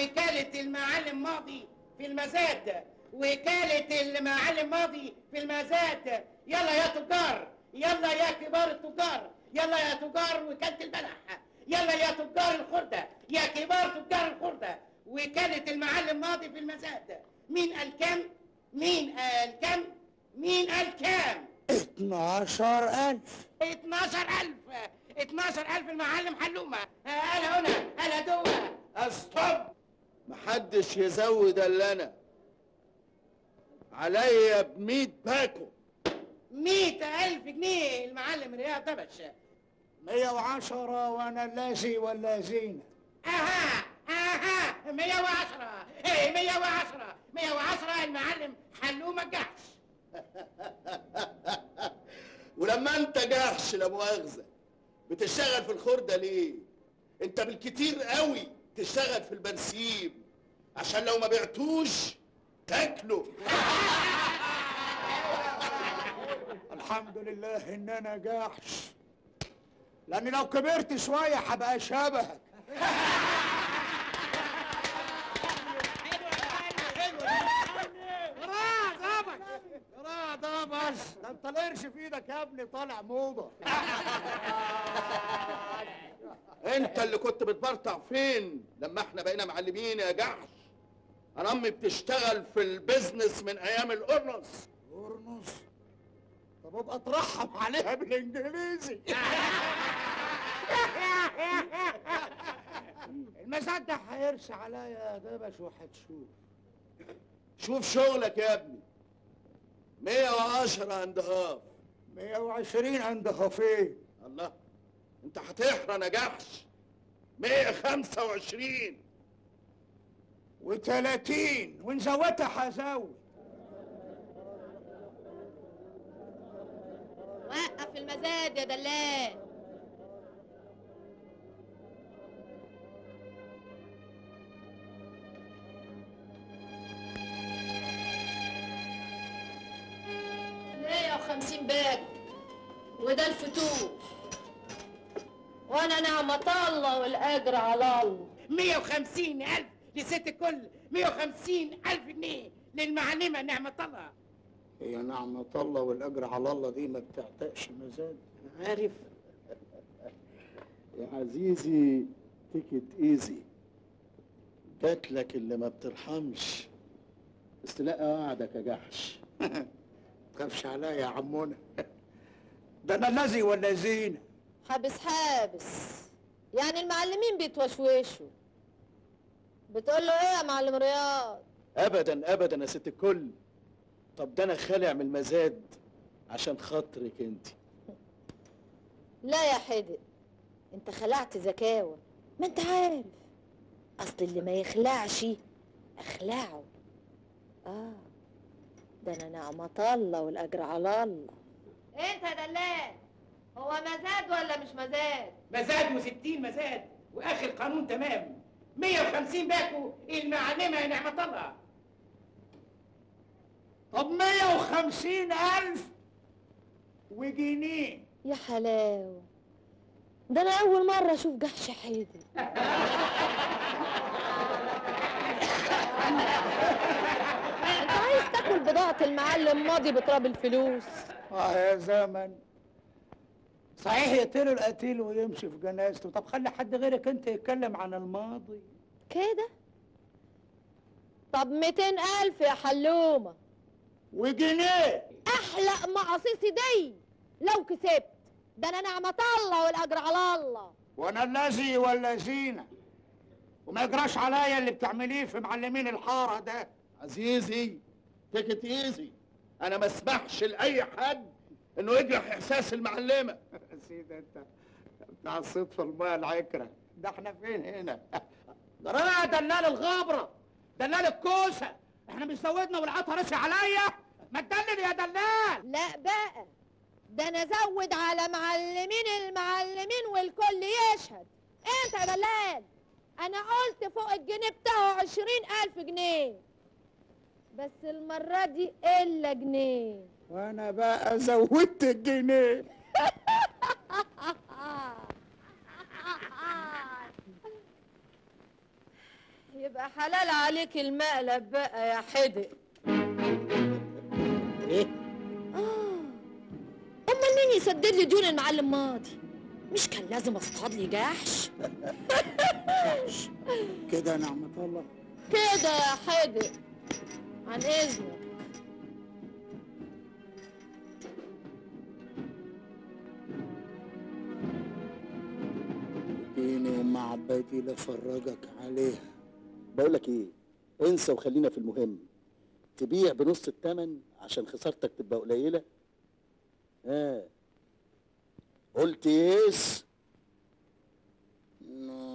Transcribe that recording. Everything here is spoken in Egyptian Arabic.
وكالة المعالم ماضي في المزاد وكالة المعالم ماضي في المزاد يلا يا تجار يلا يا كبار التجار يلا يا تجار وكالة البلح يلا يا تجار الخردة يا كبار تجار الخردة وكالة المعلم ماضي في المزاد مين قال كام؟ مين قال كام؟ مين قال كام؟ 12000 12000 12000 المعلم حلومة هلا هنا هلا دوا استوب محدش يزود الا انا عليا ب 100 باكو 100000 جنيه المعلم رياض دبش 110 وانا اللازي ولا زينة اها اها 110 ايه 110 110 المعلم حلومة جحش ولما انت جحش لا مؤاخذه بتشتغل في الخرده ليه انت بالكتير قوي تشتغل في البرسيم عشان لو ما بعتوش تاكله الحمد لله ان انا جاحش لان لو كبرت شوية هبقى شبهك ده بس ده انت القرش في ايدك يا ابني طالع موضه انت اللي كنت بتبرطع فين لما احنا بقينا معلمين يا جحش انا امي بتشتغل في البيزنس من ايام القرنص قرنص طب ابقى ترحم عليها بالانجليزي المزاد ده هيرسى عليا يا دبش وهتشوف شوف شغلك يا ابني 110 اند هاف 120 عند خفيه الله انت هتحرن يا جحش 125 و30 وان زودتها هزود وقف المزاد يا دلال مية وخمسين باك وده الفتوح وانا نعمة الله والاجر على الله 150000 لست الكل 150000 جنيه للمعلمة نعمة الله هي نعمة الله والأجر على الله دي ما بتعتقش مزاد أنا عارف يا عزيزي تيكت ايزي جات لك اللي ما بترحمش استلاقى وعدك يا جحش تخافش عليا يا عمونا ده انا الذي ولا زينة حابس حابس يعني المعلمين بيتوشوشوا بتقول له ايه يا معلم رياض ابدا ابدا يا ست الكل طب ده انا خالع من المزاد عشان خاطرك انت لا يا حدق انت خلعت زكاوة ما انت عارف اصل اللي ما يخلعش اخلعه اه ده انا نعمة الله والاجر على الله انت يا دلال هو مزاد ولا مش مزاد مزاد و60 مزاد واخر قانون تمام 150 باكو المعلمة يا نعمة الله طب 150 ألف وجنيه يا حلاوة ده انا اول مرة اشوف جحش حيدر انت عايز تاكل بضاعة المعلم ماضي بتراب الفلوس اه يا زمن صحيح يقتلوا القتيل ويمشي في جنازته طب خلي حد غيرك انت يتكلم عن الماضي كده طب 200 ألف يا حلومة وجنيه أحلق مقاصيصي دي لو كسبت ده أنا نعمة الله والأجر على الله وانا الذي ولا زينة وما يجراش عليا اللي بتعمليه في معلمين الحارة ده عزيزي تيكت ايزي انا ما اسمحش لاي حد انه يجرح احساس المعلمه يا سيدي انت بتاع الصدفة الماء العكرة ده احنا فين هنا ده انا دلال الغابرة دلال الكوسة احنا مش زودنا والعطا رسي عليا ما تدلل يا دلال لا بقى ده أنا أزود على معلمين المعلمين والكل يشهد أنت يا دلال أنا قلت فوق الجنيه بتاعه عشرين ألف جنيه بس المرة دي إلا جنيه وانا بقى زودت الجنيه يبقى حلال عليك المقلب بقى يا حدق ايه اه امال مين يسدد لي ديون المعلم ماضي مش كان لازم اصطاد لي جحش كده يا نعمة الله كده يا حدق عن اذنك اديني ام عبادي لافرجك عليها بقول لك ايه انسى وخلينا في المهم تبيع بنص الثمن عشان خسارتك تبقى قليله ها قلت يس نو